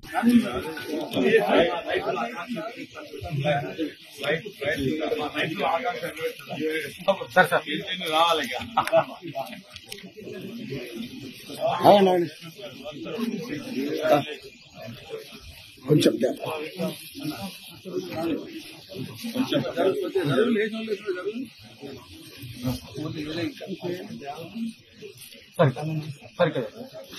Sir sir రావాలి ఇక. అవునండి కొంచెం గ్యాప్ సరే సరే కదా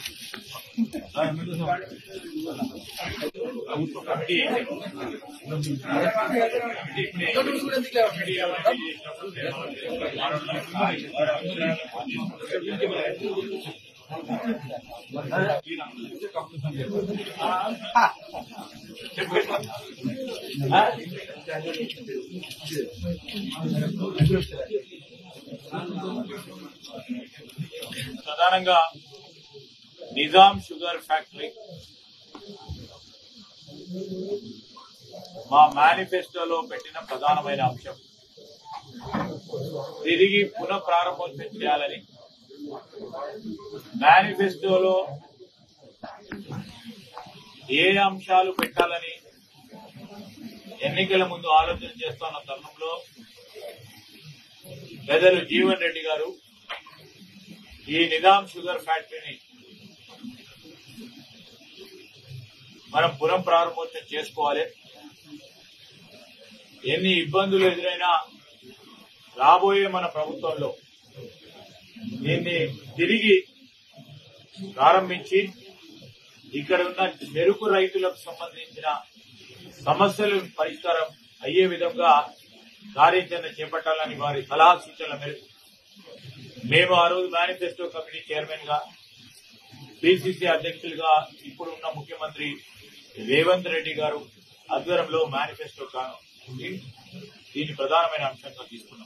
ప్రధానంగా నిజాం షుగర్ ఫ్యాక్టరీ మా మేనిఫెస్టోలో పెట్టిన ప్రధానమైన అంశం తిరిగి పునః ప్రారంభోత్సవం చేయాలని మేనిఫెస్టోలో ఏ అంశాలు పెట్టాలని ఎన్నికల ముందు ఆలోచన చేస్తున్న తరుణంలో పెద్దలు జీవన్ రెడ్డి గారు ఈ నిజాం షుగర్ ఫ్యాక్టరీని మనం పునః ప్రారంభోత్సవం చేసుకోవాలి ఎన్ని ఇబ్బందులు ఎదురైనా రాబోయే మన ప్రభుత్వంలో దీన్ని తిరిగి ప్రారంభించి ఇక్కడ ఉన్న చెరుకు రైతులకు సంబంధించిన సమస్యలు పరిష్కారం అయ్యే విధంగా కార్యాచరణ చేపట్టాలని వారి సలహా సూచనల మేరకు మేము ఆ రోజు మేనిఫెస్టో కమిటీ చైర్మన్ గా పిసిసి అధ్యక్షులుగా ఇప్పుడు ఉన్న ముఖ్యమంత్రి రేవంత్ రెడ్డి గారు ఆధ్వర్యంలో మేనిఫెస్టో కా- ఉంది దీన్ని ప్రధానమైన అంశంగా తీసుకున్నాం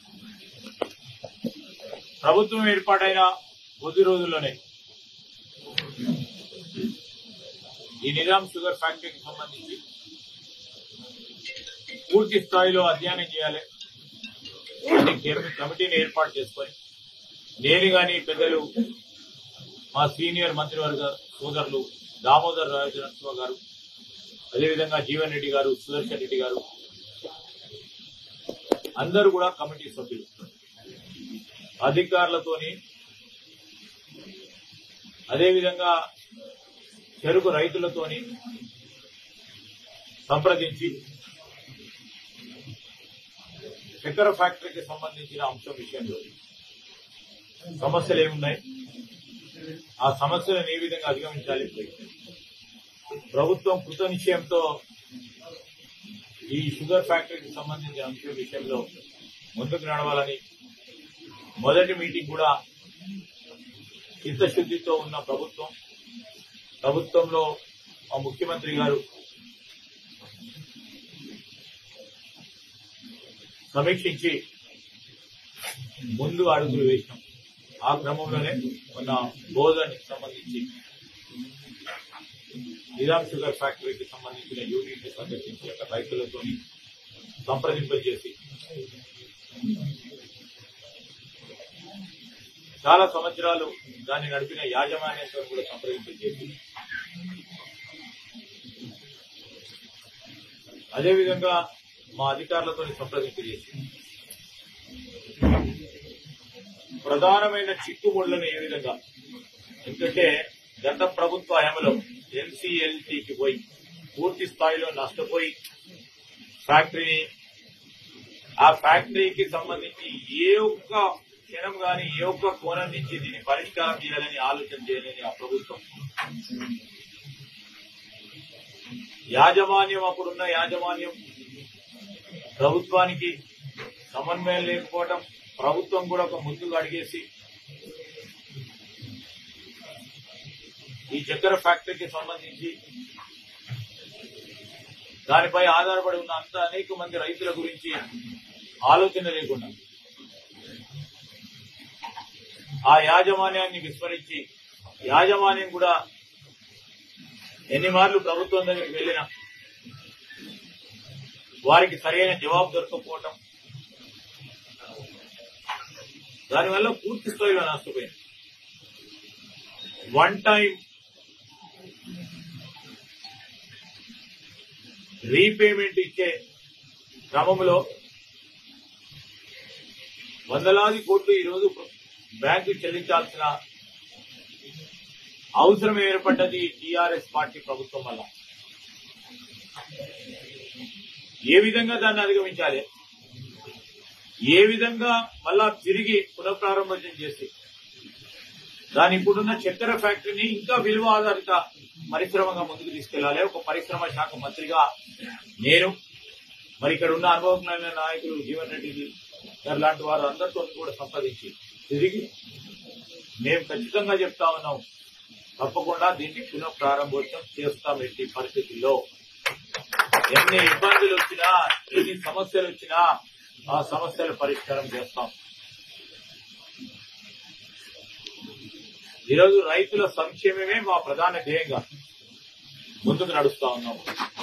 ప్రభుత్వం ఏర్పాటైన కొద్ది రోజుల్లోనే ఈ నిజాం షుగర్ ఫ్యాక్టరీకి సంబంధించి పూర్తి స్థాయిలో అధ్యయనం చేయాలి దీనికి కమిటీని ఏర్పాటు చేసుకొని నేను గాని పెద్దలు మా సీనియర్ మంత్రివర్గ సోదరులు దామోదర్ రాజనరసింహ గారు అదేవిధంగా జీవన్ రెడ్డి గారు సుదర్శన్ రెడ్డి గారు అందరూ కూడా కమిటీ సభ్యులు అధికారులతోని అదేవిధంగా చెరుకు రైతులతోని సంప్రదించి చక్కెర ఫ్యాక్టరీకి సంబంధించిన అంశం విషయంలో సమస్యలు ఏమున్నాయి ఆ సమస్యలను ఏ విధంగా అధిగమించాలి ప్రభుత్వం కృత నిశ్చయంతో ఈ షుగర్ ఫ్యాక్టరీకి సంబంధించిన అంశం విషయంలో ముందుకు నడవాలని మొదటి మీటింగ్ కూడా చిత్తశుద్దితో ఉన్న ప్రభుత్వం ప్రభుత్వంలో మా ముఖ్యమంత్రి గారు సమీక్షించి ముందు అడుగులు వేసినాం ఆ క్రమంలోనే మన బోధనకి సంబంధించి నిజాం షుగర్ ఫ్యాక్టరీకి సంబంధించిన యూనిట్ ని సందర్శించి అక్కడ రైతులతో సంప్రదింపులు చేసి చాలా సంవత్సరాలు దాన్ని నడిపిన యాజమాన్యంతో కూడా సంప్రదింపులు చేసి అదేవిధంగా మా అధికారులతో సంప్రదింపు చేసి ప్రధానమైన చిక్కుముళ్లను ఏ విధంగా ఎందుకంటే గత ప్రభుత్వ హయాంలో ఎన్సీఎల్టీకి పోయి పూర్తి స్థాయిలో నష్టపోయి ఫ్యాక్టరీని ఆ ఫ్యాక్టరీకి సంబంధించి ఏ ఒక్క క్షణం గాని ఏ ఒక్క కోణం నుంచి దీన్ని పరిష్కారం చేయాలని ఆలోచన చేయలేని ఆ ప్రభుత్వం యాజమాన్యం అప్పుడున్న యాజమాన్యం ప్రభుత్వానికి సమన్వయం లేకపోవటం ప్రభుత్వం కూడా ఒక ముందుకు అడిగేసి ఈ చక్కెర ఫ్యాక్టరీకి సంబంధించి దానిపై ఆధారపడి ఉన్న అంత అనేక మంది రైతుల గురించి ఆలోచన లేకుండా ఆ యాజమాన్యాన్ని విస్మరించి యాజమాన్యం కూడా ఎన్ని మార్లు ప్రభుత్వం దగ్గరికి వెళ్ళినా వారికి సరైన జవాబు దొరకకపోవటం దానివల్ల పూర్తి స్థాయిలో నష్టపోయింది వన్ టైం రీపేమెంట్ ఇచ్చే క్రమంలో వందలాది కోట్లు ఈరోజు బ్యాంకు చెల్లించాల్సిన అవసరం ఏర్పడ్డది టీఆర్ఎస్ పార్టీ ప్రభుత్వం వల్ల ఏ విధంగా దాన్ని అధిగమించాలి ఏ విధంగా మళ్ళా తిరిగి పునఃప్రారంభం చేసి దాని ఇప్పుడున్న చక్కెర ఫ్యాక్టరీని ఇంకా విలువ ఆధారిత పరిశ్రమగా ముందుకు తీసుకెళ్లాలి ఒక పరిశ్రమ శాఖ మంత్రిగా నేను మరి ఇక్కడ ఉన్న అనుభవజ్ఞులైన నాయకులు జీవన్ రెడ్డి గారు లాంటి వారు అందరితో కూడా సంపాదించి తిరిగి మేము ఖచ్చితంగా చెప్తా ఉన్నాం తప్పకుండా దీన్ని పునః ప్రారంభోత్సవం చేస్తాం ఎట్టి పరిస్థితుల్లో ఎన్ని ఇబ్బందులు వచ్చినా ఎన్ని సమస్యలు వచ్చినా ఆ సమస్యల పరిష్కారం చేస్తాం ఈరోజు రైతుల సంక్షేమమే మా ప్రధాన ధ్యేయంగా ముందుకు నడుస్తా ఉన్నాం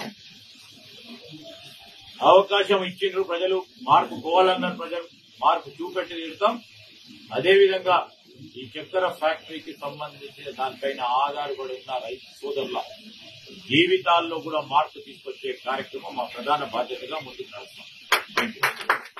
అవకాశం ఇచ్చిండ్రు ప్రజలు మార్పు పోవాలన్నారు ప్రజలు మార్పు చూపెట్టి తీరుతాం అదేవిధంగా ఈ చక్కెర ఫ్యాక్టరీకి సంబంధించిన దానిపైన ఆధారపడి ఉన్న రైతు సోదరుల జీవితాల్లో కూడా మార్పు తీసుకొచ్చే కార్యక్రమం మా ప్రధాన బాధ్యతగా ముందుకు నడుస్తాం Thank you.